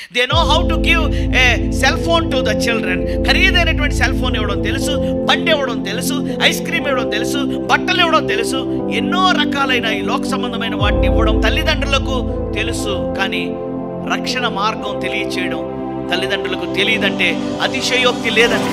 They know how to give a cell phone to the children ఖరీదైనటువంటి cell phone ఇవ్వడం తెలుసు బండి ఇవ్వడం తెలుసు ఐస్ క్రీమ్ ఇవ్వడం తెలుసు బట్టలు ఇవ్వడం తెలుసు ఎన్నో రకాలైన ఈ లోక సంబంధమైన వాటిని ఇవ్వడం తల్లిదండ్రులకు తెలుసు కానీ రక్షణ మార్గం తెలియచేయడం తల్లిదండ్రులకు తెలియదంటే అతిశయోక్తి లేదండి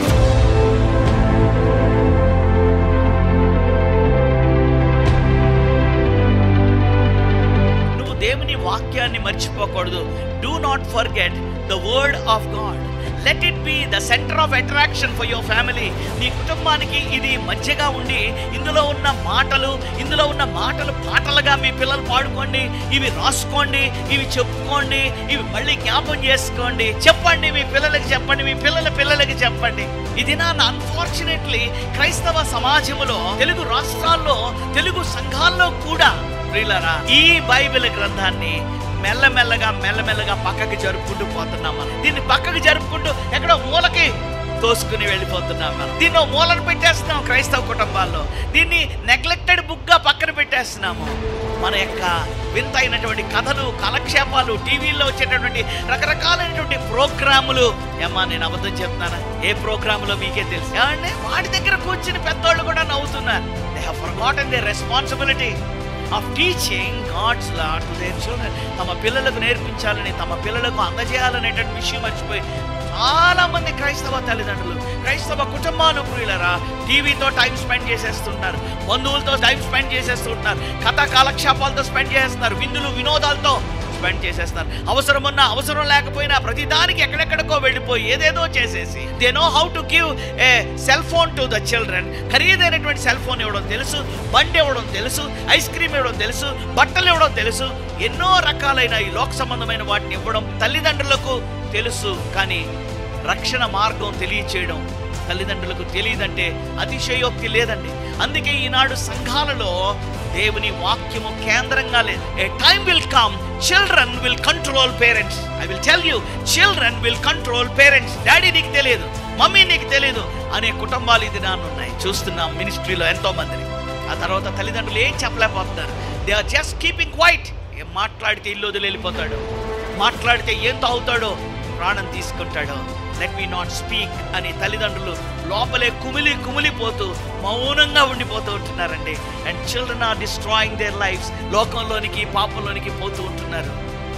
నువ్వు దేవుని వాక్యాన్ని మర్చిపోకూడదు do not forget the word of God let it be the centre of attraction for your family నీ కుటుంబానికి ఇది మధ్యగా ఉండి ఇందులో ఉన్న మాటలు ఇందులో ఉన్న మాటలు పాటలుగా మీ పిల్లలు పాడుకోండి ఇవి రాసుకోండి ఇవి చెప్పుకోండి ఇవి మళ్ళీ జ్ఞాపం చేసుకోండి చెప్పండి మీ పిల్లలకి చెప్పండి మీ పిల్లల పిల్లలకి చెప్పండి ఇది నా అన్ఫార్చునేట్లీ క్రైస్తవ సమాజంలో తెలుగు రాష్ట్రాల్లో తెలుగు సంఘాల్లో కూడా ప్రియులరా ఈ బైబిల్ గ్రంథాన్ని మెల్లమెల్లగా మెల్లమెల్లగా పక్కకి జరుపుకుంటూ పోతున్నాం మనం దీన్ని పక్కకి జరుపుకుంటూ ఎక్కడో మూలకి తోసుకుని వెళ్ళిపోతున్నాం మనం దీన్ని ఓ మూలను పెట్టేస్తున్నాం క్రైస్తవ కుటుంబాల్లో దీన్ని నెగ్లెక్టెడ్ బుక్ గా పక్కన పెట్టేస్తున్నాము మన యొక్క వింతైనటువంటి కథలు కాలక్షేపాలు టీవీల్లో వచ్చేటటువంటి రకరకాలైనటువంటి ప్రోగ్రాములు ఏమ్మా నేను అబద్ధం చెప్తున్నానా ఏ ప్రోగ్రాములో మీకే తెలుసు ఏమండి వాటి దగ్గర కూర్చుని పెద్దోళ్ళు కూడా నవ్వుతున్నారు they have forgotten their responsibility of teaching God's law to their children తమ పిల్లలకు నేర్పించాలని తమ పిల్లలకు అందజేయాలనేటువంటి విషయం మర్చిపోయి చాలా మంది క్రైస్తవ తల్లిదండ్రులు క్రైస్తవ కుటుంబాలు ప్రియులరా టీవీతో టైం స్పెండ్ చేసేస్తుంటారు బంధువులతో టైం స్పెండ్ చేసేస్తుంటారు కథ కాలక్షేపాలతో స్పెండ్ చేస్తున్నారు విందులు వినోదాలతో స్పెండ్ చేసేస్తారు అవసరం ఉన్నా అవసరం లేకపోయినా ప్రతి దానికి ఎక్కడెక్కడికో వెళ్ళిపోయి ఏదేదో చేసేసి they know how to give a cell phone to the children ఖరీదైనటువంటి సెల్ ఫోన్ ఇవ్వడం తెలుసు బండి ఇవ్వడం తెలుసు ఐస్ క్రీమ్ ఇవ్వడం తెలుసు బట్టలు ఇవ్వడం తెలుసు ఎన్నో రకాలైన ఈ లోక సంబంధమైన వాటిని ఇవ్వడం తల్లిదండ్రులకు తెలుసు కానీ రక్షణ మార్గం తెలియచేయడం తల్లిదండ్రులకు తెలియదంటే అతిశయోక్తి లేదండి అందుకే ఈనాడు సంఘాలలో దేవుని వాక్యము కేంద్రంగా లేదు a time will come children will control parents I will tell you children will control parents daddy నీకు తెలియదు మమ్మీ నీకు తెలియదు అనే కుటుంబాలు ఇది నాన్న ఉన్నాయి చూస్తున్నాం మినిస్ట్రీలో ఎంతో మందిని ఆ తర్వాత తల్లిదండ్రులు ఏం చెప్పలేకపోతున్నారు they are just keeping quiet ఏం మాట్లాడితే ఇల్లు వదిలి వెళ్ళిపోతాడు మాట్లాడితే ఏం తాగుతాడో ప్రాణం తీసుకుంటాడో లెట్ మీ నాట్ స్పీక్ అని తల్లిదండ్రులు లోపలే కుమిలి కుమిలిపోతూ మౌనంగా ఉండిపోతూ ఉంటున్నారండి and children are destroying their lives లోకంలోనికి పాపంలోనికి పోతూ ఉంటున్నారు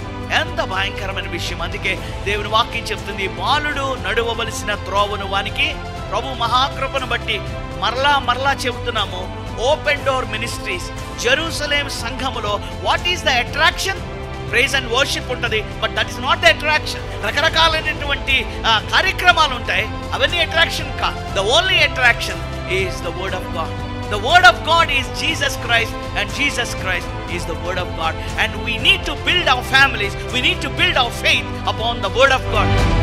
ఎంత భయంకరమైన విషయం అందుకే దేవుని వాక్యం చెప్తుంది బాలుడు నడువవలసిన త్రోవను వానికి ప్రభు మహాకృపను బట్టి మరలా మరలా చెబుతున్నాము ఓపెన్ డోర్ మినిస్ట్రీస్ జెరూసలేం సంఘములో what is the attraction praise and worship ఉంటుంది but that is not the attraction రకరకాలైనటువంటి ఆ, కార్యక్రమాలు ఉంటాయి అవన్నీ అట్రాక్షన్ కా the only attraction is the word of God The word of God is Jesus Christ, and Jesus Christ is the word of God. And we need to build our families, we need to build our faith upon the word of God.